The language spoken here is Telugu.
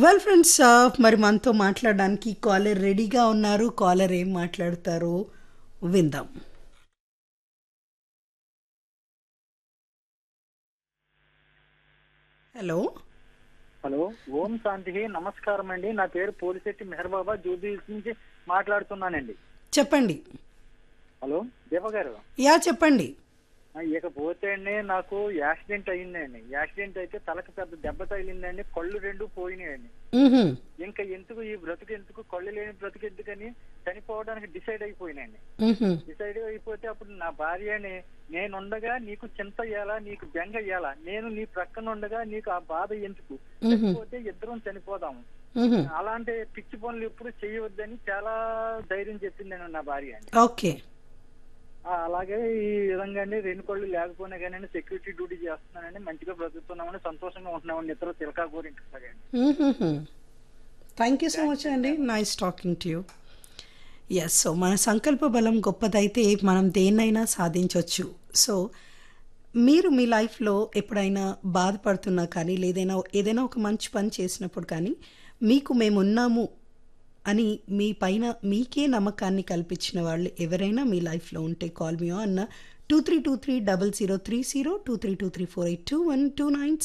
వెల్ ఫ్రెండ్స్ మరి మనతో మాట్లాడడానికి కాలర్ రెడీగా ఉన్నారు కాలర్ ఏం మాట్లాడతారో విందాం హలో హలో ఓం శాంతి నమస్కారం అండి నా పేరు పోలిశెట్టి మెహర్ బాబా జూబీ నుంచి మాట్లాడుతున్నానండి చెప్పండి హలో దీప గారు యా చెప్పండి ఆ, ఇకపోతే అండి నాకు యాక్సిడెంట్ అయిందండి యాక్సిడెంట్ అయితే తలకు పెద్ద దెబ్బ తగిలిందండి కళ్ళు రెండు పోయినాయండి మ్హూ. ఇంకా ఎందుకు ఈ బ్రతుకు ఎందుకు కళ్ళు లేని బ్రతుకు ఎందుకని చనిపోవడానికి డిసైడ్ అయిపోయినండి మ్హూ. డిసైడ్ అయిపోతే అప్పుడు నా భార్యని నేనుండగా నీకు చింత ఇయ్యాలా నీకు బెంగ ఇయ్యాలా నేను నీ ప్రక్కన ఉండగా నీకు ఆ బాధ ఎందుకు చనిపోతే ఇద్దరం చనిపోదాము మ్హూ. అలాంటి పిచ్చి పనులు ఎప్పుడు చేయవద్దని చాలా ధైర్యం చెప్పింది నేను నా భార్య అండి ఓకే ఆ, అలాగే ఈ విధంగా అండి రెండు కళ్ళు లేకపోయినా కానీ సెక్యూరిటీ డ్యూటీ చేస్తున్నానండి మంచిగా బ్రతుకుతున్నామని సంతోషంగా ఉంటున్నామండి ఇద్దరు తిలకా గోరింటారండి థ్యాంక్ యూ సో మచ్ అండి nice talking to you yes so మన సంకల్ప బలం గొప్పదైతే మనం దేన్నైనా సాధించవచ్చు సో మీరు మీ లైఫ్లో ఎప్పుడైనా బాధపడుతున్నా కానీ లేదైనా ఏదైనా ఒక మంచి పని చేసినప్పుడు కానీ మీకు మేమున్నాము అని మీ పైన మీకే నమ్మకాన్ని కల్పించిన వాళ్ళు ఎవరైనా మీ లైఫ్లో ఉంటే కాల్ మీ అన్న two three two three double zero three zero two three two three four eight two one two nine